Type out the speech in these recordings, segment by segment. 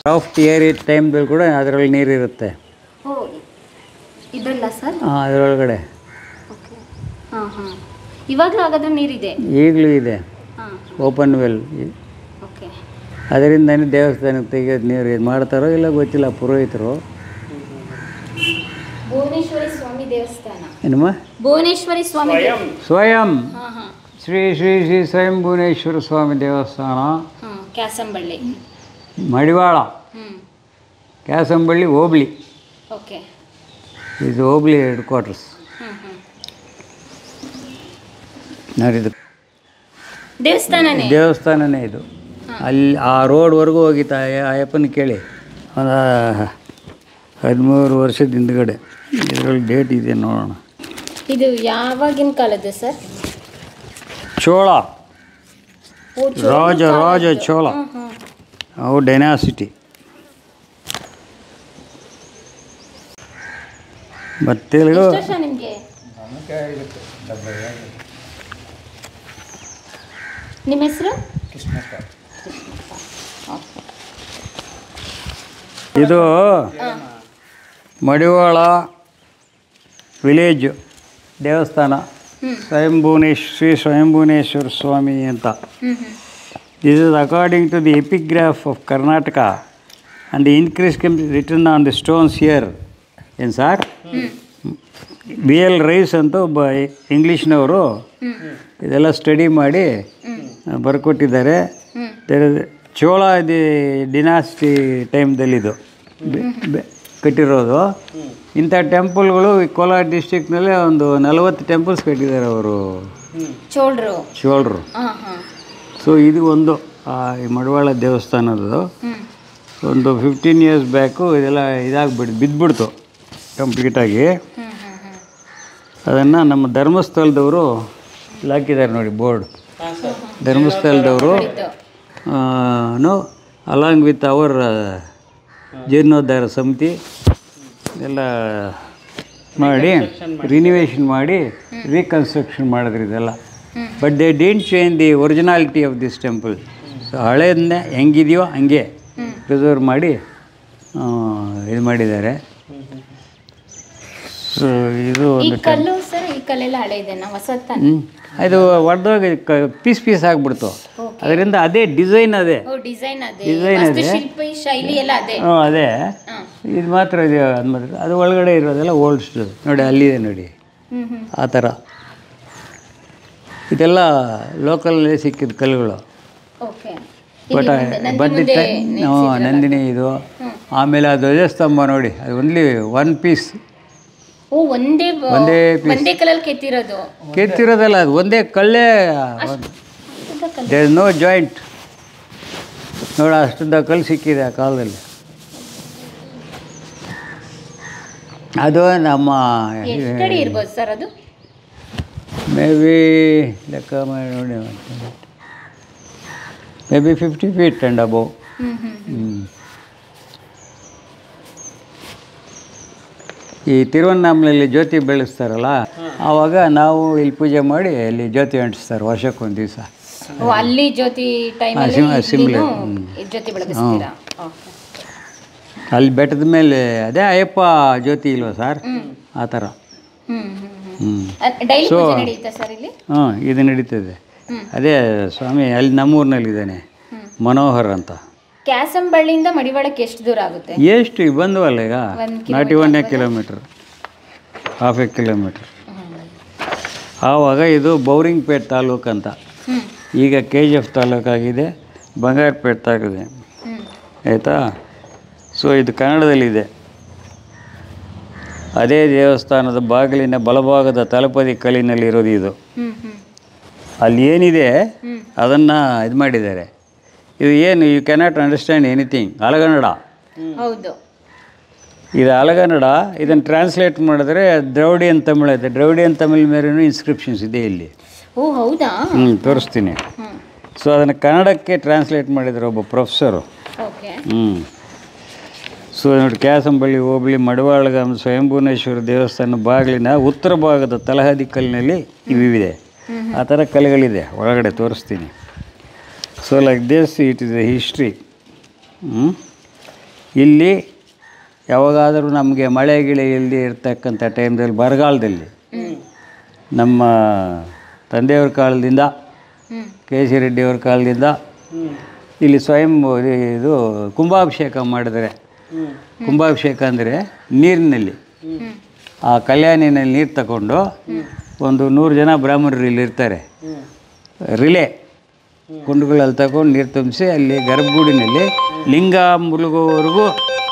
Soft ಏರಿ ಟೈಮ್ದಲ್ಲಿ ಕೂಡ ಅದರಲ್ಲಿ ನೀರಿರುತ್ತೆ ಓ ಇದ್ರಲ್ಲ ಸರ್ ಅದರೊಳಗಡೆ ಓಕೆ ಹಾಂ ಹಾಂ ಇವಾಗಲೂ ಹಾಗಾದ್ರೆ ನೀರಿದೆ ಈಗಲೂ ಇದೆ ಹಾಂ ಓಪನ್ ವೆಲ್ ಓಕೆ ಅದರಿಂದನೇ ದೇವಸ್ಥಾನಕ್ಕೆ ತೆಗೆಯೋದು ನೀರು ಇದು ಮಾಡ್ತಾರೋ ಇಲ್ಲ ಗೊತ್ತಿಲ್ಲ ಪುರೋಹಿತರು ಭುವನೇಶ್ವರಿ ಸ್ವಾಮಿ ದೇವಸ್ಥಾನ ಏನಮ್ಮ ಭುವನೇಶ್ವರಿ ಸ್ವಾಮಿ ದೇವ- ಸ್ವಯಂ ಹಾಂ ಹಾಂ ಶ್ರೀ ಶ್ರೀ ಶ್ರೀ ಸ್ವಯಂ ಭುವನೇಶ್ವರ ಸ್ವಾಮಿ ದೇವಸ್ಥಾನ ಹಾಂ ಕ್ಯಾಸಂಬಳ್ಳಿ ಮಡಿವಾಳ ಹ್ಞೂ ಕ್ಯಾಸಂಬಳ್ಳಿ ಹೋಬ್ಳಿ ಓಕೆ ಇದು ಹೋಬ್ಳಿ ಹೆಡ್ ಕ್ವಾರ್ಟರ್ಸ್ ಹ್ಞೂ ಹ್ಞೂ ನೋಡಿದ್ದು ದೇವಸ್ಥಾನನೇ ದೇವಸ್ಥಾನನೇ ಇದು ಅಲ್ಲಿ ಆ ರೋಡ್ವರೆಗೂ ಹೋಗಿತ್ತು ಆ ಅಯ್ಯಪ್ಪನ ಕೇಳಿ ಒಂದು ಹದಿಮೂರು ವರ್ಷದ ಹಿಂದ್ಗಡೆ ಇದರಲ್ಲಿ ಡೇಟ್ ಇದೆ ನೋಡೋಣ ಇದು ಯಾವಾಗಿನ ಕಾಲದ್ದು ಸರ್ ಚೋಳ ಓ, ಚೋಳ ರಾಜ ರಾಜ ಕಾಲದ್ದು. ಚೋಳ ಹ್ಮ್, ಹ್ಮ್. ಅವು ಡೈನಾಸಿಟಿ ಮತ್ತು ತೆಲುಗು ಎಷ್ಟು ವರ್ಷ ನಿಮಗೆ ನಿಮ್ಮ ಹೆಸರು ಇದು ಮಡಿವಾಳ ವಿಲೇಜ್ ದೇವಸ್ಥಾನ ಹ್ಮ್. ಸ್ವಯಂಭುವನೇಶ್ ಶ್ರೀ ಸ್ವಯಂಭುವನೇಶ್ವರ ಸ್ವಾಮಿ ಅಂತ ಹ್ಮ್ ಹ್ಮ್ This is according to the epigraph of Karnataka and the increase can be written on the stones here. ಏನು ಸರ್ ಬಿ ಎಲ್ ರೈಸ್ ಅಂತ ಒಬ್ಬ ಇಂಗ್ಲೀಷ್ನವರು ಇದೆಲ್ಲ ಸ್ಟಡಿ ಮಾಡಿ ಬರ್ಕೊಟ್ಟಿದ್ದಾರೆ There is- Chola the dynasty ಟೈಮ್ದಲ್ಲಿದು ಕಟ್ಟಿರೋದು ಇಂಥ ಟೆಂಪಲ್ಗಳು ಈ ಕೋಲಾರ ಡಿಸ್ಟಿಕ್ನಲ್ಲೇ ಒಂದು ನಲವತ್ತು ಟೆಂಪಲ್ಸ್ ಕಟ್ಟಿದ್ದಾರೆ ಅವರು ಚೋಳರು ಚೋಳರು ಹಾಂ ಹಾಂ ಸೊ ಇದು ಒಂದು ಆ, ಈ ಮಡವಾಳ ದೇವಸ್ಥಾನದ್ದು ಹ್ಮ್ ಒಂದು ಫಿಫ್ಟೀನ್ ಇಯರ್ಸ್ ಬ್ಯಾಕು ಇದೆಲ್ಲ ಇದಾಗ್ಬಿಟ್ಟು ಬಿದ್ದುಬಿಡ್ತು ಕಂಪ್ಲೀಟಾಗಿ ಹ್ಮ್ ಹ್ಮ್ ಹ್ಮ್ ಅದನ್ನು ನಮ್ಮ ಧರ್ಮಸ್ಥಳದವರು ಇಲ್ಲಿ ಹಾಕಿದ್ದಾರೆ ನೋಡಿ ಬೋರ್ಡ್ ಧರ್ಮಸ್ಥಳದವರು ಇದು ನೋ ಅಲಾಂಗ್ ವಿತ್ ಅವರ್ ಜೀರ್ಣೋದ್ಧಾರ ಸಮಿತಿ ಎಲ್ಲ ಮಾಡಿ ರಿನಿವೇಷನ್ ಮಾಡಿ ರೀಕನ್ಸ್ಟ್ರಕ್ಷನ್ ಮಾಡಿದ್ರು ಇದೆಲ್ಲ but they didn't change the originality of this temple so ಹಳೇದನ್ನೇ ಹೆಂಗಿದೆಯೋ ಹಂಗೆ ಪ್ರಿಸರ್ವ್ ಮಾಡಿ ಆ, ಇದು ಮಾಡಿದ್ದಾರೆ ಸೊ ಇದು ಈ ಒಂದು ಕಲ್ಲು ಸರ್ ಈ ಕಲ್ಲೆಲ್ಲ ಹಳೆ ಇದೆನಾ ಹೊಸದ್ ತಾನೆ ಹ್ಮ್. ಇದು ಒಡೆದೋಗಿ ಪೀಸ್ ಪೀಸ್ ಆಗಿಬಿಡ್ತು Okay. ಅದರಿಂದ ಅದೇ ಡಿಸೈನ್ ಅದೇ ಓ ಡಿಸೈನ್ ಅದೇ Design ಅದೇ. ವಾಸ್ತುಶಿಲ್ಪಿ ಶೈಲಿ ಎಲ್ಲ ಅದೇ ಹ್ಞೂ ಅದೇ ಹಾಂ ಇದು ಮಾತ್ರ ಇದೆ ಅದು ಮಾತ್ರ ಅದು ಒಳಗಡೆ ಇರೋದೆಲ್ಲ ಓಲ್ಡ್ ನೋಡಿ ಅಲ್ಲಿದೆ ನೋಡಿ ಹ್ಮ್ ಹ್ಮ್ ಆ ಥರ ಇದೆಲ್ಲ ಲೋಕಲಲ್ಲಿ ಸಿಕ್ಕಿದ ಕಲ್ಲುಗಳು ಓಕೆ ಬಟ್ ಬಂದಿದ್ದ ಹ್ಞೂ ನಂದಿನಿ ಇದು ಆಮೇಲೆ ಆ ಧ್ವಜಸ್ತಂಭ ನೋಡಿ ಅದು ಓನ್ಲಿ ಒನ್ ಪೀಸ್ ಓ ಒಂದೇ ಬ- ಒಂದೇ piece. ಒಂದೇ ಕಲಲ್ಲಿ ಕೆತ್ತಿರೋದು ಕೆತ್ತಿರೋದಲ್ಲ ಅದು ಒಂದೇ ಕಲ್ಲೇ ಉದ್ದ ಕಲ್ಲು. ದೇರ್ ನೋ ಜಾಯಿಂಟ್ ನೋಡಿ ಅಷ್ಟುದ್ದ ಕಲ್ಲು ಸಿಕ್ಕಿದೆ ಆ ಕಾಲದಲ್ಲಿ ಅದು ನಮ್ಮ ಎಷ್ಟು ಅಡಿ ಇರ್ಬೋದು ಸರ್ ಅದು ಮೇ ಬಿ ಲೆಕ್ಕ ಮಾಡಿ ನೋಡಿ maybe fifty feet and above ಹ್ಮ್ ಹ್ಮ್ ಈ ತಿರುವನ್ನಾಮಲೆಯಲ್ಲಿ ಜ್ಯೋತಿ ಬೆಳೆಸ್ತಾರಲ್ಲ ಆವಾಗ ನಾವು ಇಲ್ಲಿ ಪೂಜೆ ಮಾಡಿ ಅಲ್ಲಿ ಜ್ಯೋತಿ ಅಂಟಿಸ್ತಾರೆ ವರ್ಷಕ್ಕೊಂದು ದಿವಸ ಓ ಅಲ್ಲಿ ಜ್ಯೋತಿ ಟೈಮಲ್ಲಿ ಸಿಮ್- ಸಿಮ್ಲೆ, ಜ್ಯೋತಿ ಬೆಳಗಿಸ್ತೀರಾ ಓಕೆ ಅಲ್ಲಿ ಬೆಟ್ಟದ ಮೇಲೆ ಅದೇ ಅಯ್ಯಪ್ಪ ಜ್ಯೋತಿ ಇಲ್ವಾ ಸರ್ ಆ ಥರ ಹ್ಮ್ ಹ್ಮ್ ಹ್ಮ್ ಹ್ಞೂ ಡೈಲಿ So- ಪೂಜೆ ನಡೀತಾ ಸರ್ ಇಲ್ಲಿ ಹಾಂ ಇದು ನಡೀತದೆ ಹ್ಮ್. ಅದೇ ಸ್ವಾಮಿ ಅಲ್ಲಿ ನಮ್ಮೂರಿನಲ್ಲಿದ್ದಾನೆ ಹ್ಮ್. ಮನೋಹರ್ ಅಂತ ಕ್ಯಾಸಂಬಳ್ಳಿಯಿಂದ ಮಡಿವಾಳಕ್ಕೆ ಎಷ್ಟು ದೂರ ಆಗುತ್ತೆ ಎಷ್ಟು ಈಗ ಬಂದವಲ್ಲ ಈಗ ಒಂದ್ ನಾಟಿ one kilometre half a kilometre ಆವಾಗ ಇದು ಬೌರಿಂಗ್ಪೇಟ್ ತಾಲೂಕು ಅಂತ ಹ್ಮ್ ಈಗ ಕೆ ಜಿ ಎಫ್ ತಾಲೂಕಾಗಿದೆ ಬಂಗಾರಪೇಟ್ ತಾಗಿದೆ ಹ್ಮ್ ಆಯಿತಾ ಸೊ ಇದು ಕನ್ನಡದಲ್ಲಿದೆ ಅದೇ ದೇವಸ್ಥಾನದ ಬಾಗಿಲಿನ ಬಲಭಾಗದ ತಲಪದಿ ಕಲ್ಲಿನಲ್ಲಿರೋದು ಇದು ಹ್ಮ್ ಹ್ಮ್ ಅಲ್ಲಿ ಏನಿದೆ ಹ್ಮ್. ಅದನ್ನು ಇದು ಮಾಡಿದ್ದಾರೆ ಇದು ಏನು ಯು ಕ್ಯಾನಾಟ್ ಅಂಡರ್ಸ್ಟ್ಯಾಂಡ್ ಎನಿಥಿಂಗ್ ಅಲಗನ್ನಡ ಹೌದು ಇದು ಅಲಗನ್ನಡ ಇದನ್ನು ಟ್ರಾನ್ಸ್ಲೇಟ್ ಮಾಡಿದ್ರೆ ದ್ರೌಡಿಯನ್ ತಮಿಳು ಐತೆ ದ್ರೌಡಿಯನ್ ತಮಿಳ್ ಮೇಲೇನೂ ಇನ್ಸ್ಕ್ರಿಪ್ಷನ್ಸ್ ಇದೆ ಇಲ್ಲಿ ಓ ಹೌದಾ ಹ್ಞೂ ತೋರಿಸ್ತೀನಿ ಹ್ಮ್ ಸೊ ಅದನ್ನು ಕನ್ನಡಕ್ಕೆ ಟ್ರಾನ್ಸ್ಲೇಟ್ ಮಾಡಿದ್ರು ಒಬ್ಬ ಪ್ರೊಫೆಸರು ಓಕೆ ಹ್ಞೂ ಸೊ ನೋಡಿ ಕ್ಯಾಸಂಬಳ್ಳಿ ಹೋಬಳಿ ಮಡವಾಳಗ ಸ್ವಯಂಭುವನೇಶ್ವರ ದೇವಸ್ಥಾನ ಬಾಗಿಲಿನ ಉತ್ತರ ಭಾಗದ ತಲಹದಿ ಕಲ್ಲಿನಲ್ಲಿ ಇವಿದೆ ಆ ಥರ ಕಲೆಗಳಿದೆ ಒಳಗಡೆ ತೋರಿಸ್ತೀನಿ so like this it is a history ಇಲ್ಲಿ ಯಾವಾಗಾದರೂ ನಮಗೆ ಮಳೆ ಗಿಳೆ ಇಲ್ಲದೆ ಇರ್ತಕ್ಕಂಥ ಟೈಮ್ದಲ್ಲಿ ಬರಗಾಲದಲ್ಲಿ ನಮ್ಮ ತಂದೆಯವ್ರ ಕಾಲದಿಂದ ಹ್ಮ್ ಕೆ ಸಿ ರೆಡ್ಡಿಯವ್ರ ಕಾಲದಿಂದ ಇಲ್ಲಿ ಸ್ವಯಂ ಇದು ಕುಂಭಾಭಿಷೇಕ ಮಾಡಿದರೆ ಕುಂಭಾಭಿಷೇಕ ಅಂದರೆ ನೀರಿನಲ್ಲಿ ಹ್ಮ್ ಆ ಕಲ್ಯಾಣಿನಲ್ಲಿ ನೀರು ತಗೊಂಡು ಒಂದು ನೂರು ಜನ ಬ್ರಾಹ್ಮಣರು ಇಲ್ಲಿ ಇರ್ತಾರೆ ರಿಲೇ ಕುಂಡುಗಳಲ್ಲಿ ತಗೊಂಡು ನೀರು ತುಂಬಿಸಿ ಅಲ್ಲಿ ಗರ್ಭಗುಡಿನಲ್ಲಿ ಲಿಂಗ ಮುಳುಗೋವರೆಗೂ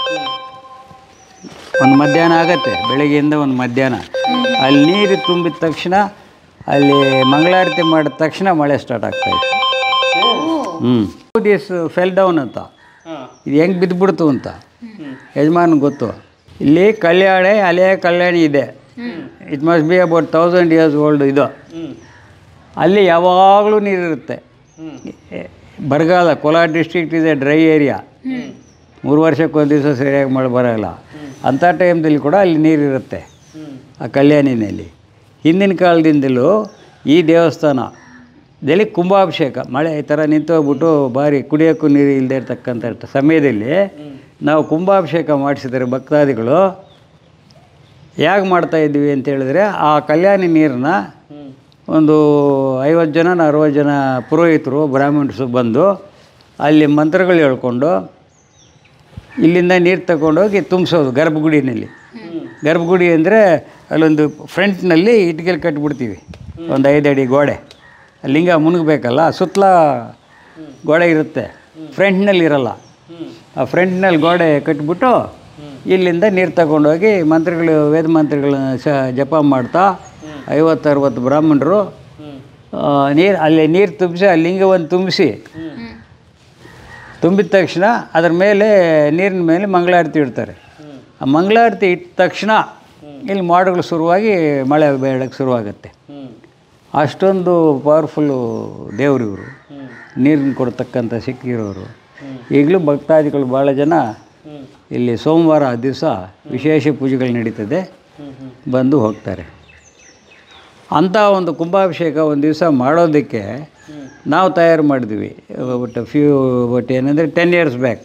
ಒಂದು ಮಧ್ಯಾಹ್ನ ಆಗತ್ತೆ ಬೆಳಗ್ಗೆಯಿಂದ ಒಂದು ಮಧ್ಯಾಹ್ನ ಅಲ್ಲಿ ನೀರು ತುಂಬಿದ ತಕ್ಷಣ ಅಲ್ಲಿ ಮಂಗಳಾರತಿ ಮಾಡಿದ ತಕ್ಷಣ ಮಳೆ ಸ್ಟಾರ್ಟ್ ಆಗ್ತಾಯಿತ್ತು ಹ್ಞೂ ದಿಸ್ ಫೆಲ್ ಡೌನ್ ಅಂತ ಇದು ಹೆಂಗೆ ಬಿದ್ದುಬಿಡ್ತು ಅಂತ ಯಜಮಾನ್ ಗೊತ್ತು ಇಲ್ಲಿ ಕಲ್ಯಾಣಿ ಅಲೆ ಕಲ್ಯಾಣಿ ಇದೆ it must be about thousand years old ಇದು ಅಲ್ಲಿ ಯಾವಾಗಲೂ ನೀರಿರುತ್ತೆ ಬರಗಾಲ ಕೋಲಾರ ಡಿಸ್ಟ್ರಿಕ್ಟ್ ಇದೆ ಡ್ರೈ ಏರಿಯಾ ಮೂರು ವರ್ಷಕ್ಕೆ ಒಂದು ದಿವಸ ಸರಿಯಾಗಿ ಮಳೆ ಬರೋಲ್ಲ ಅಂಥ ಟೈಮ್ದಲ್ಲಿ ಕೂಡ ಅಲ್ಲಿ ನೀರಿರುತ್ತೆ ಆ ಕಲ್ಯಾಣಿನಲ್ಲಿ ಹಿಂದಿನ ಕಾಲದಿಂದಲೂ ಈ ದೇವಸ್ಥಾನದಲ್ಲಿ ಕುಂಭಾಭಿಷೇಕ ಮಳೆ ಈ ಥರ ನಿಂತೋಗ್ಬಿಟ್ಟು ಭಾರಿ ಕುಡಿಯೋಕ್ಕೂ ನೀರು ಇಲ್ಲದೆ ಇರ್ತಕ್ಕಂಥ ಸಮಯದಲ್ಲಿ ನಾವು ಕುಂಭಾಭಿಷೇಕ ಮಾಡಿಸಿದರೆ ಭಕ್ತಾದಿಗಳು ಹೇಗೆ ಮಾಡ್ತಾ ಇದ್ವಿ ಅಂತ ಹೇಳಿದ್ರೆ ಆ ಕಲ್ಯಾಣಿ ನೀರನ್ನ ಒಂದು ಐವತ್ತು ಜನ ಅರವತ್ತು ಜನ ಪುರೋಹಿತರು ಬ್ರಾಹ್ಮಣರು ಬಂದು ಅಲ್ಲಿ ಮಂತ್ರಗಳು ಹೇಳ್ಕೊಂಡು ಇಲ್ಲಿಂದ ನೀರು ತಗೊಂಡೋಗಿ ತುಂಬಿಸೋದು ಗರ್ಭಗುಡಿನಲ್ಲಿ ಗರ್ಭಗುಡಿ ಅಂದರೆ ಅಲ್ಲೊಂದು ಫ್ರಂಟ್ನಲ್ಲಿ ಇಟ್ಗೆಲ್ ಕಟ್ಬಿಡ್ತೀವಿ ಒಂದು ಐದು ಅಡಿ ಗೋಡೆ ಲಿಂಗ ಮುಳುಗಬೇಕಲ್ಲ ಸುತ್ತಲ ಗೋಡೆ ಇರುತ್ತೆ ಫ್ರಂಟ್ನಲ್ಲಿ ಇರಲ್ಲ ಆ ಫ್ರಂಟ್ನಲ್ಲಿ ಗೋಡೆ ಕಟ್ಬಿಟ್ಟು ಇಲ್ಲಿಂದ ನೀರು ತಗೊಂಡೋಗಿ ಮಂತ್ರಗಳು ವೇದ ಮಂತ್ರಗಳನ್ನ ಸ ಜಪ ಮಾಡ್ತಾ ಐವತ್ತು ಅರವತ್ತು ಬ್ರಾಹ್ಮಣರು ನೀರು ಅಲ್ಲಿ ನೀರು ತುಂಬಿಸಿ ಆ ಲಿಂಗವನ್ನು ತುಂಬಿಸಿ ತುಂಬಿದ ತಕ್ಷಣ ಅದ್ರ ಮೇಲೆ ನೀರಿನ ಮೇಲೆ ಮಂಗಳಾರತಿ ಇಡ್ತಾರೆ ಆ ಮಂಗಳಾರತಿ ಇಟ್ಟ ತಕ್ಷಣ ಇಲ್ಲಿ ಮಾಡೋಗಳು ಶುರುವಾಗಿ ಮಳೆ ಬೀಳಕ್ಕೆ ಶುರುವಾಗುತ್ತೆ ಅಷ್ಟೊಂದು ಪವರ್ಫುಲ್ಲು ದೇವರು ಇವರು ನೀರನ್ನು ಕೊಡ್ತಕ್ಕಂಥ ಸಿಕ್ಕಿರೋರು ಈಗಲೂ ಭಕ್ತಾದಿಗಳು ಭಾಳ ಜನ ಇಲ್ಲಿ ಸೋಮವಾರ ದಿವಸ ವಿಶೇಷ ಪೂಜೆಗಳು ನಡೀತದೆ ಬಂದು ಹೋಗ್ತಾರೆ ಅಂಥ ಒಂದು ಕುಂಭಾಭಿಷೇಕ ಒಂದು ದಿವಸ ಮಾಡೋದಕ್ಕೆ ನಾವು ತಯಾರು ಮಾಡಿದ್ವಿ ಬಟ್ ಫ್ಯೂ ಬಟ್ ಏನಂದರೆ ಟೆನ್ ಇಯರ್ಸ್ ಬ್ಯಾಕ್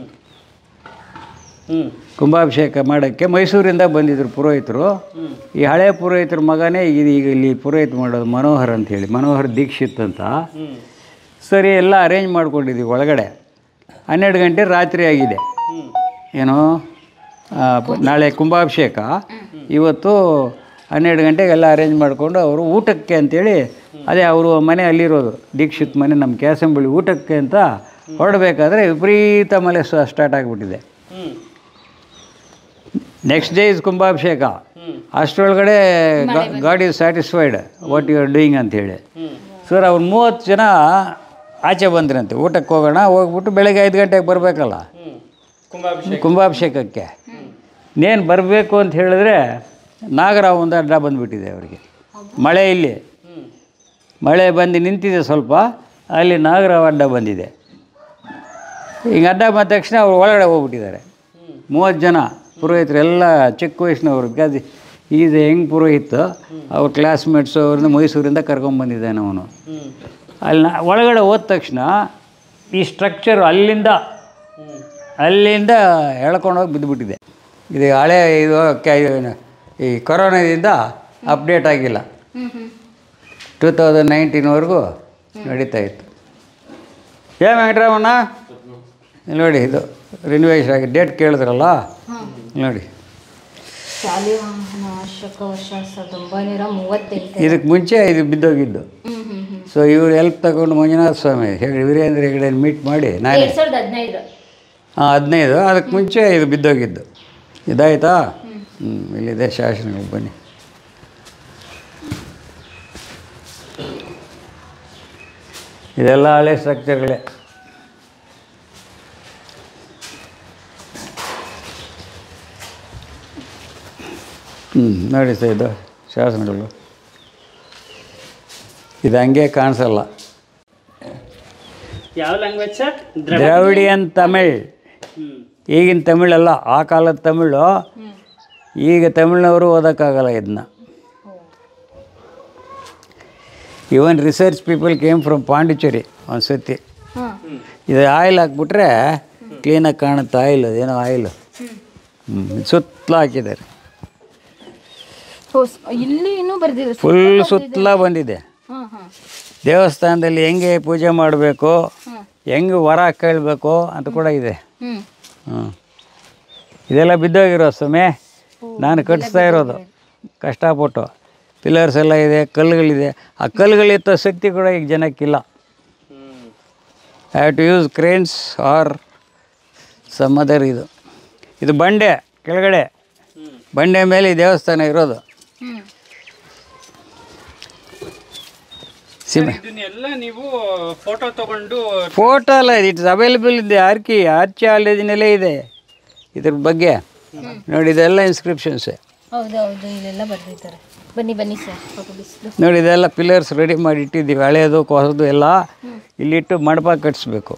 ಕುಂಭಾಭಿಷೇಕ ಮಾಡೋಕ್ಕೆ ಮೈಸೂರಿಂದ ಬಂದಿದ್ದರು ಪುರೋಹಿತರು ಈ ಹಳೆ ಪುರೋಹಿತರ ಮಗನೇ ಈಗ ಈಗ ಇಲ್ಲಿ ಪುರೋಹಿತ ಮಾಡೋದು ಮನೋಹರ್ ಅಂತ ಹೇಳಿ ಮನೋಹರ್ ದೀಕ್ಷಿತ್ ಅಂತ ಸರಿ ಎಲ್ಲ ಅರೇಂಜ್ ಮಾಡ್ಕೊಂಡಿದ್ದೀವಿ ಒಳಗಡೆ ಹನ್ನೆರಡು ಗಂಟೆ ರಾತ್ರಿ ಆಗಿದೆ ಏನು ಆ, ಪ- ನಾಳೆ ಕುಂಭಾಭಿಷೇಕ ಇವತ್ತು ಹನ್ನೆರಡು ಗಂಟೆಗೆ ಎಲ್ಲ ಅರೇಂಜ್ ಮಾಡಿಕೊಂಡು ಅವರು ಊಟಕ್ಕೆ ಅಂತೇಳಿ ಅದೇ ಅವರು ಮನೆ ಅಲ್ಲಿರೋದು ದೀಕ್ಷಿತ್ ಮನೆ ನಮ್ಮ ಕ್ಯಾಸಂಬಳಿ ಊಟಕ್ಕೆ ಅಂತ ಹೊರಡಬೇಕಾದ್ರೆ ವಿಪರೀತ ಮಳೆ ಸ್ಟಾರ್ಟ್ ಆಗಿಬಿಟ್ಟಿದೆ ನೆಕ್ಸ್ಟ್ ಡೇ ಇಸ್ ಕುಂಭಾಭಿಷೇಕ ಅಷ್ಟರೊಳಗಡೆ god is satisfied what you are doing ಅಂತೇಳಿ ಸರ್ ಅವ್ರು ಮೂವತ್ತು ಜನ ಆಚೆ ಬಂದ್ರಂತೆ ಊಟಕ್ಕೆ ಹೋಗೋಣ ಹೋಗ್ಬಿಟ್ಟು ಬೆಳಗ್ಗೆ ಐದು ಗಂಟೆಗೆ ಬರಬೇಕಲ್ಲ ಕುಂಭಾಭಿಷೇಕಕ್ಕೆ ನೇನು ಬರಬೇಕು ಅಂತ ಹೇಳಿದ್ರೆ ನಾಗರಾವ್ ಒಂದು ಅಡ್ಡ ಬಂದುಬಿಟ್ಟಿದೆ ಅವರಿಗೆ ಮಳೆ ಇಲ್ಲಿ ಮಳೆ ಬಂದು ನಿಂತಿದೆ ಸ್ವಲ್ಪ ಅಲ್ಲಿ ನಾಗರಾವ್ ಅಡ್ಡ ಬಂದಿದೆ ಈಗ ಅಡ್ಡ ಬಂದ ತಕ್ಷಣ ಅವ್ರು ಒಳಗಡೆ ಹೋಗ್ಬಿಟ್ಟಿದ್ದಾರೆ ಮೂವತ್ತು ಜನ ಪುರೋಹಿತರು ಎಲ್ಲ ಚಿಕ್ಕ ವಯಸ್ಸಿನವರು ಬಿಕಾಸ್ ಈಸ್ ಹೆಂಗ್ ಪುರೋಹಿತ್ ಅವ್ರ ಕ್ಲಾಸ್ಮೇಟ್ಸು ಅವ್ರನ್ನ ಮೈಸೂರಿಂದ ಕರ್ಕೊಂಬಂದಿದ್ದಾನೆ ಅವನು ಅಲ್ಲಿ ನಾ- ಒಳಗಡೆ ಹೋದ ತಕ್ಷಣ ಈ ಸ್ಟ್ರಕ್ಚರು ಅಲ್ಲಿಂದ ಅಲ್ಲಿಂದ ಎಳ್ಕೊಂಡೋಗಿ ಬಿದ್ದುಬಿಟ್ಟಿದೆ ಇದು ಹಳೆ ಇದು ಕ- ಏನು, ಈ ಕೊರೋನಾದಿಂದ ಅಪ್ಡೇಟ್ ಆಗಿಲ್ಲ ಹ್ಮ್ ಹ್ಮ್ ಟೂ ತೌಸಂಡ್ ನೈನ್ಟೀನ್ವರೆಗೂ ನಡೀತಾ ಇತ್ತು ಏ ವೆಂಕಟರಮಣ ಇಲ್ಲಿ ನೋಡಿ ಇದು ರಿನ್ಯೂವೇಷನ್ ಆಗಿ ಡೇಟ್ ಕೇಳಿದ್ರಲ್ಲ ಇಲ್ಲಿ ನೋಡಿ ಶಾಲೆ ವಾರ್ಷಿಕ ವರ್ಷ ಸಾವಿರದ ಒಂಬೈನೂರ ಮೂವತ್ತೆಂಟು ಇದಕ್ಕೆ ಮುಂಚೆ ಇದು ಬಿದ್ದೋಗಿದ್ದು ಹ್ಮ್ ಹ್ಮ್ ಹ್ಮ್ ಸೊ ಇವ್ರು ಎಲ್ಪ್ ತಗೊಂಡು ಮಂಜುನಾಥ ಸ್ವಾಮಿ ಹೇಳಿ ವೀರೇಂದ್ರ ಹೆಗಡೆ ಮೀಟ್ ಮಾಡಿ ನಾನೇ ಎರಡ್ ಸಾವಿರದ ಹದಿನೈದು ಹಾಂ ಹದಿನೈದು ಅದಕ್ಕೆ ಮುಂಚೆ ಇದು ಬಿದ್ದೋಗಿದ್ದು ಇದಾಯ್ತಾ ಹ್ಞೂ ಇಲ್ಲಿದೆ ಶಾಸನಗಳು ಬನ್ನಿ ಇದೆಲ್ಲ ಹಳೆ ಸ್ಟ್ರಕ್ಚರ್ಗಳೇ ಹ್ಞೂ ನೋಡಿ ಸರ್ ಇದು ಶಾಸನಗಳು ಇದು ಹಂಗೆ ಕಾಣಿಸಲ್ಲ ಯಾವ ಲ್ಯಾಂಗ್ವೇಜ್ ಸರ್ ದ್ರಾವಿಡಿಯನ್ ತಮಿಳ್ ಈಗಿನ ತಮಿಳಲ್ಲ ಆ ಕಾಲದ ತಮಿಳು ಈಗ ತಮಿಳ್ನವರು ಓದೋಕ್ಕಾಗಲ್ಲ ಇದನ್ನ even research people came from Pondicherry ಒಂದು ಸತಿ ಹಾಂ ಇದು ಆಯಿಲ್ ಹಾಕ್ಬಿಟ್ರೆ ಕ್ಲೀನಾಗಿ ಕಾಣುತ್ತೆ ಆಯಿಲ್ ಅದೇನೋ ಆಯಿಲ್ ಹ್ಮ್ ಹ್ಞೂ ಸುತ್ತಲೂ ಹಾಕಿದ್ದಾರೆ ಹೊಸ್ ಇಲ್ಲಿ ಇನ್ನೂ ಬರ್ದಿದೆ ಫುಲ್ ಸುತ್ತಲ ಬಂದಿದೆ ಹಾಂ ಹಾಂ ದೇವಸ್ಥಾನದಲ್ಲಿ ಹೆಂಗೆ ಪೂಜೆ ಮಾಡಬೇಕು ಹಾಂ ಹೆಂಗೆ ವರ ಕೇಳಬೇಕು ಅಂತ ಕೂಡ ಇದೆ ಹ್ಞೂ ಹ್ಞೂ ಇದೆಲ್ಲ ಬಿದ್ದೋಗಿರೋ ಸಮಯ ನಾನು ಕಟ್ಟಿಸ್ತಾ ಇರೋದು ಕಷ್ಟಪಟ್ಟು ಪಿಲ್ಲರ್ಸ್ ಎಲ್ಲ ಇದೆ ಕಲ್ಲುಗಳಿದೆ ಆ ಕಲ್ಲುಗಳಿತ್ತ ಶಕ್ತಿ ಕೂಡ ಈಗ ಜನಕ್ಕಿಲ್ಲ I have to use cranes or some other ಇದು ಇದು ಬಂಡೆ ಕೆಳಗಡೆ ಬಂಡೆ ಮೇಲೆ ಈ ದೇವಸ್ಥಾನ ಇರೋದು ಹ್ಞೂ ಸಿಮೆ ಇದನ್ನೆಲ್ಲ ನೀವು ಫೋಟೋ ತಗೊಂಡು ಫೋಟೋ ಅಲ್ಲ ಇಟ್ಸ್ ಅವೈಲೇಬಲ್ ಇದೆ ಆರ್ಕಿ ಆರ್ಚಿಯಾಲಜಿನಲ್ಲೇ ಇದೆ ಇದ್ರ ಬಗ್ಗೆ ನೋಡಿ ಇದೆಲ್ಲ ಇನ್ಸ್ಕ್ರಿಪ್ಷನ್ಸೇ ಹೌದು ಹೌದು ಇಲ್ಲೆಲ್ಲ ಬರ್ದಿದ್ದಾರೆ ಬನ್ನಿ ಬನ್ನಿ ಸರ್ ಫೋಟೋ ಬಿಸಿಲು ನೋಡಿ ಇದೆಲ್ಲ ಪಿಲ್ಲರ್ಸ್ ರೆಡಿ ಮಾಡಿ ಇಟ್ಟಿದ್ದೀವಿ ಹಳೆಯದು ಹೊಸದು ಎಲ್ಲ ಇಲ್ಲಿಟ್ಟು ಮಂಟಪ ಕಟ್ಟಿಸ್ಬೇಕು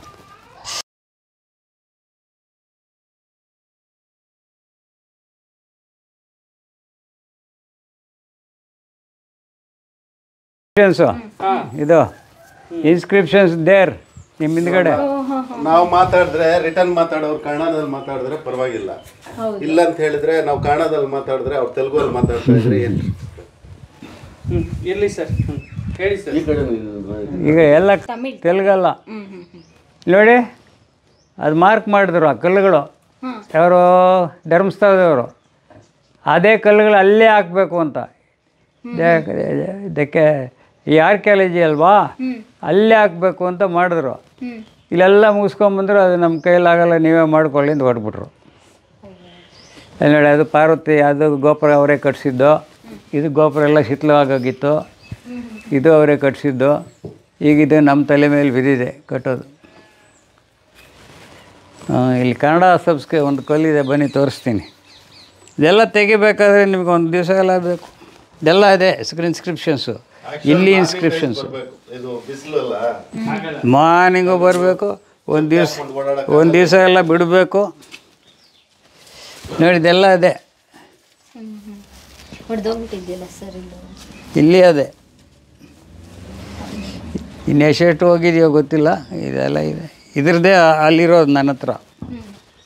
ಇನ್ಸ್ಕ್ರಿಪ್ಷನ್ಸು ಇದು ಇನ್ಸ್ಕ್ರಿಪ್ಷನ್ಸ್ ದೇರ್ ನಿಮ್ಮ ಹಿಂದ್ಗಡೆ ನಾವು ಮಾತಾಡಿದ್ರೆ ರಿಟರ್ನ್ ಮಾತಾಡೋರು ಕನ್ನಡದಲ್ಲಿ ಮಾತಾಡಿದ್ರೆ ಪರವಾಗಿಲ್ಲ ಇಲ್ಲ ಅಂತ ಹೇಳಿದ್ರೆ ನಾವು ಕನ್ನಡದಲ್ಲಿ ಮಾತಾಡಿದ್ರೆ ಅವ್ರು ತೆಲುಗಲ್ಲಿ ಮಾತಾಡ್ತಾ ಇದ್ರೆ ಏನು ಹ್ಮ್ ಇರ್ಲಿ ಸರ್ ಹ್ಮ್ ಹೇಳಿ ಸರ್ ಈ ಕಡೆ ಈಗ ಎಲ್ಲ ತೆಲುಗಲ್ಲ ಹ್ಞೂ ಹ್ಞೂ ಹ್ಞೂ ನೋಡಿ ಅದು ಮಾರ್ಕ್ ಮಾಡಿದ್ರು ಆ ಕಲ್ಲುಗಳು ಹಾಂ ಯಾರು ಧರ್ಮಸ್ಥಳದವರು ಅದೇ ಕಲ್ಲುಗಳು ಅಲ್ಲೇ ಹಾಕಬೇಕು ಅಂತ ದೆ- ಇದಕ್ಕೆ ಈ ಆರ್ಕಿಯಾಲಜಿ ಅಲ್ವಾ ಹ್ಞೂ ಅಲ್ಲೇ ಹಾಕಬೇಕು ಅಂತ ಮಾಡಿದ್ರು ಹ್ಞೂ ಇಲ್ಲೆಲ್ಲ ಮುಗಿಸ್ಕೊಂಬಂದ್ರು ಅದು ನಮ್ಮ ಕೈಲಾಗಲ್ಲ ನೀವೇ ಮಾಡ್ಕೊಳ್ಳಿ ಅಂತ ಹೊರಟ್ಬಿಟ್ರು ಅಲ್ಲಿ ನೋಡಿ ಅದು ಪಾರ್ವತಿ ಅದು ಗೋಪುರ ಅವರೇ ಕಟ್ಸಿದ್ದು ಇದು ಗೋಪುರ ಎಲ್ಲ ಶಿಥಿಲವಾಗೋಗಿತ್ತು ಇದು ಅವರೇ ಕಟ್ಸಿದ್ದು ಈಗ ಇದು ನಮ್ಮ ತಲೆ ಮೇಲೆ ಬಿದ್ದಿದೆ ಕಟ್ಟೋದು ಆ, ಇಲ್ಲಿ ಕನ್ನಡ ಸಬ್ಸ್ಗೆ ಒಂದು ಕಲ್ಲಿದೆ ಬನ್ನಿ ತೋರಿಸ್ತೀನಿ ಇದೆಲ್ಲ ತೆಗಿಬೇಕಾದ್ರೆ ನಿಮ್ಗೆ ಒಂದು ದಿವಸ ಎಲ್ಲ ಬೇಕು ಇದೆಲ್ಲ ಇದೆ ಇನ್ಸ್ಕ್ರಿಪ್ಷನ್ಸು ಇಲ್ಲಿ ಇನ್ಸ್ಕ್ರಿಪ್ಷನ್ಸು ಇದು ಬಿಸಿಲು ಅಲ್ಲ ಮಾರ್ನಿಂಗು ಬರಬೇಕು ಒಂದು ದಿವಸ ಒಂದು ದಿವಸ ಎಲ್ಲ ಬಿಡಬೇಕು ನೋಡಿ ಇದೆಲ್ಲ ಇದೆ ಹ್ಞೂ ಹ್ಞೂ ಹೊಡೆದೋಗ್ಬಿಟ್ಟಿದ್ಯಲ್ಲ ಸರ್ ಇದು ಇಲ್ಲಿ ಅದೇ ಇನ್ನು ಎಷ್ಟೆಷ್ಟು ಹೋಗಿದೆಯೋ ಗೊತ್ತಿಲ್ಲ ಇದೆಲ್ಲ ಇದೆ ಇದ್ರದ್ದೇ ಅಲ್ಲಿರೋದು ನನ್ನ ಹತ್ರ ಹ್ಞೂ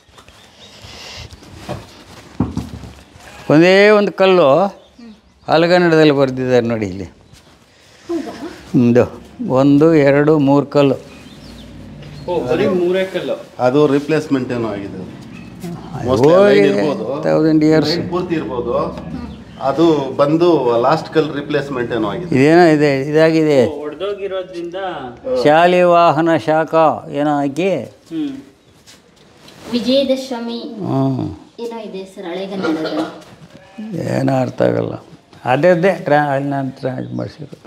ಒಂದೇ ಒಂದು ಕಲ್ಲು ಹಲಗನ್ನಡದಲ್ಲಿ ಬರೆದಿದ್ದಾರೆ ನೋಡಿ ಇಲ್ಲಿ ಹೌದಾ ಒಂದು ಒಂದು ಎರಡು ಮೂರು ಕಲ್ಲು ಓ ಬರೀ ಮೂರೇ ಕಲ್ಲು ಅದು ರಿಪ್ಲೇಸ್ಮೆಂಟ್ ಏನೋ ಆಗಿದೆ Mostly line ಇರ್ಬೋದು. ತೌಸಂಡ್ ಇಯರ್ಸ್ Line ಪೂರ್ತಿ ಇರ್ಬೋದು ಅದು ಬಂದು ಲಾಸ್ಟ್ ಕಲ್ ರಿಪ್ಲೇಸ್ಮೆಂಟ್ ಏನೋ ಆಗಿದೆ ಇದೇನೋ ಇದೆ ಇದಾಗಿದೆ ಹೊಡೆದೋಗಿರೋದ್ರಿಂದ ಶಾಲಿ ವಾಹನ ಶಾಖ ಏನೋ ಹಾಕಿ ಹ್ಮ್ ವಿಜಯದಶಮಿ ಹ್ಞೂ ಏನೋ ಇದೆ ಸರ್ ಹಳೆಗನ್ನಡದ ಏನೋ ಅರ್ಥ ಆಗಲ್ಲ ಅದೇ ಟ್ರಾ ಅಲ್ಲಿ ನಾನು ಟ್ರಾನ್ಸ್ ಮಾಡಿಸಿರೋದು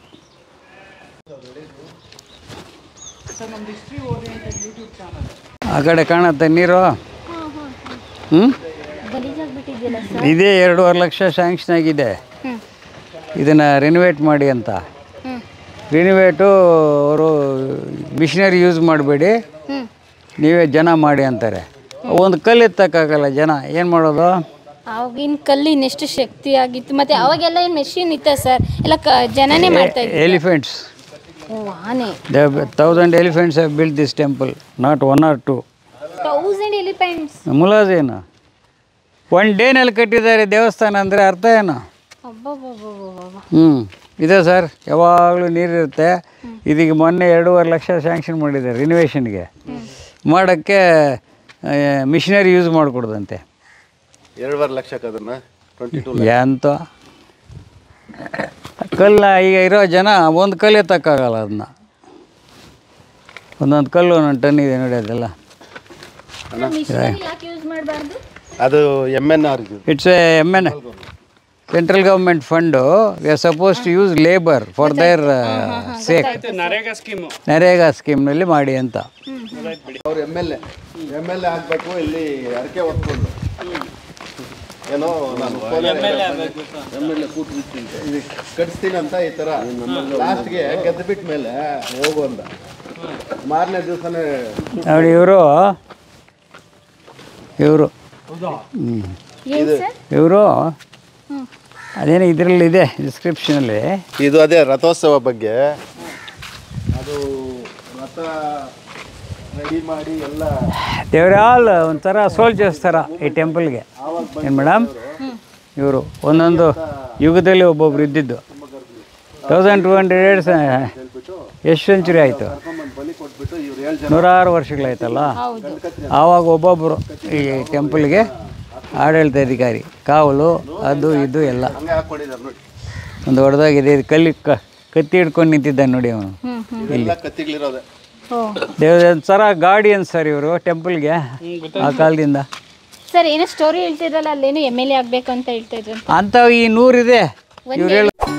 ಆ ಕಡೆ ಕಾಣತ್ತೆ ನೀರು ಹ್ಞೂ ಗಲೀಜಾಗ್ಬಿಟ್ಟಿದ್ಯಲ್ಲ ಸರ್ ಇದೇ ಎರಡೂವರೆ ಲಕ್ಷ ಸ್ಯಾಂಕ್ಷನ್ ಆಗಿದೆ ಹ್ಞೂ ಇದನ್ನು ರಿನೋವೇಟ್ ಮಾಡಿ ಅಂತ ಹ್ಞೂ ರಿನೋವೇಟು ಅವರು ಮಿಷಿನರಿ ಯೂಸ್ ಮಾಡಬೇಡಿ ಹ್ಞೂ ನೀವೇ ಜನ ಮಾಡಿ ಅಂತಾರೆ ಒಂದು ಕಲ್ಲು ಎತ್ತಕ್ಕಾಗಲ್ಲ ಜನ ಏನು ಮಾಡೋದು ಆವಾಗಿನ ಕಲ್ಲು ಇನ್ನೆಷ್ಟು ಶಕ್ತಿ ಆಗಿತ್ತು ಮತ್ತೆ ಅವಾಗೆಲ್ಲ ಏನು ಮೆಷಿನ್ ಇತ್ತ ಸರ್ ಎಲ್ಲ ಕ ಜನನೇ ಮಾಡ್ತಾ ಇದ್ರು ಎಲಿಫೆಂಟ್ಸ್ ಓ ಆನೆ thousand elephants have build this temple not one or two thousand elephants ಮುಲಾಜೇನು ಒನ್ ಡೇನಲ್ಲಿ ಕಟ್ಟಿದ್ದಾರೆ ದೇವಸ್ಥಾನ ಅಂದರೆ ಅರ್ಥ ಏನು ಅಬ್ಬಬ್ಬಬ್ಬಬ್ಬಬ್ಬ ಹ್ಞೂ ಇದೆ ಸರ್ ಯಾವಾಗಲೂ ನೀರಿರುತ್ತೆ ಇದೀಗ ಮೊನ್ನೆ ಎರಡೂವರೆ ಲಕ್ಷ ಸ್ಯಾಂಕ್ಷನ್ ಮಾಡಿದ್ದಾರೆ ರಿನೋವೇಷನ್ಗೆ ಮಾಡೋಕ್ಕೆ ಮಿಷಿನರಿ ಯೂಸ್ ಮಾಡಿಕೊಡ್ದಂತೆ ಎರಡುವರೆ ಲಕ್ಷಕ್ಕೆ ಅದನ್ನ ಟ್ವೆಂಟಿ ಟೂ ಎಂತ ಕಲ್ಲ ಈಗ ಇರೋ ಜನ ಒಂದು ಕಲ್ಲು ಎತ್ತಕ್ಕಾಗಲ್ಲ ಅದನ್ನ ಒಂದೊಂದು ಕಲ್ಲು ಒಂದೊಂದು ಟನ್ ಇದೆ ನೋಡಿ ಅದೆಲ್ಲ ಮಿಷಿನರಿ ಯಾಕೆ ಯೂಸ್ ಮಾಡಬಾರ್ದು ಅದು M N R it's a M N central government fund we are suppose to use labour for their sake NREGA scheme NREGA ಸ್ಕೀಮ್ನಲ್ಲಿ ಮಾಡಿ ಅಂತ ಅವ್ರು M L A M L A ಆಗಬೇಕು ಇಲ್ಲಿ ಅರಕೆ ಹೊತ್ಕೊಂಡು ಏನೋ ನಾನು ಎಮ್ ಎಲ್ ಎ ಕೂತ್ಬಿಟ್ಟು ಕಟ್ಸ್ತೀನಿ ಅಂತ ಈ ಥರ ಲಾಸ್ಟ್ಗೆ ಗೆದ್ದು ಬಿಟ್ಟ ಮೇಲೆ ಹೋಗು ಅಂದ ಮಾರನೇ ದಿವಸನೇ ನೋಡಿ ಇವರು ಇವರು ಏನು ಸರ್ ಇವರು ಹ್ಞೂ ಅದೇನೋ ಇದರಲ್ಲಿ ಇದೆ ಡಿಸ್ಕ್ರಿಪ್ಷನಲ್ಲಿ ಇದು ಅದೇ ರಥೋತ್ಸವ ಬಗ್ಗೆ ಅದು ರಥ ರೆಡಿ ಮಾಡಿ ಎಲ್ಲ ದೇವ್ರ ಆಲ್ ಒಂಥರ ಸೋಲ್ಜರ್ಸ್ ಥರ ಈ ಟೆಂಪಲ್ಗೆ ಏನು ಮೇಡಮ್ ಇವರು ಒಂದೊಂದು ಯುಗದಲ್ಲಿ ಒಬ್ಬೊಬ್ರು ಇದ್ದಿದ್ದು ತೌಸಂಡ್ ಟು ಹಂಡ್ರೆಡ್ ಇಯರ್ಸ್ ಎಷ್ಟು ಸೆಂಚುರಿ ಆಯಿತು ಕರ್ಕೊಂಬಂದು ಬಲಿ ಕೊಟ್ಬಿಟ್ಟು ಇವ್ರು ಏಳು ಜನ ನೂರಾರು ವರ್ಷಗಳಾಯ್ತಲ್ಲ ಆವಾಗ ಒಬ್ಬೊಬ್ಬರು ಈ ಟೆಂಪಲ್ಗೆ ಆಡಳಿತಾಧಿಕಾರಿ ಕಾವಲು ಅದು ಇದು ಎಲ್ಲ ಹಂಗೆ ಹಾಕೊಂಡಿದ್ದಾರೆ ನೋಡಿ ಒಂದು ದೊಡ್ಡದಾಗಿದೆ ಇದು ಕಲ್ಲಿ ಕ ಕತ್ತಿ ಹಿಡ್ಕೊಂಡು ನಿಂತಿದ್ದಾನೆ ನೋಡಿ ಅವನು ಇವೆಲ್ಲ ಕತ್ತಿಗಳಿರೋದೆ ಓ ದೇವ್ರ ಒಂಥರ ಗಾರ್ಡಿಯನ್ ಸರ್ ಇವರು ಟೆಂಪಲ್ಗೆ ಆ ಕಾಲದಿಂದ ಸರ್ ಏನೋ ಸ್ಟೋರಿ ಹೇಳ್ತಿದ್ರಲ್ಲ ಅಲ್ಲೇನು ಎಮ್ ಎಲ್ ಎ ಆಗ್ಬೇಕು ಅಂತ ಹೇಳ್ತಾ ಇದ್ರು ಅಂಥವು ಈ ನೂರಿದೆ ಇವ್ರು ಹೇಳ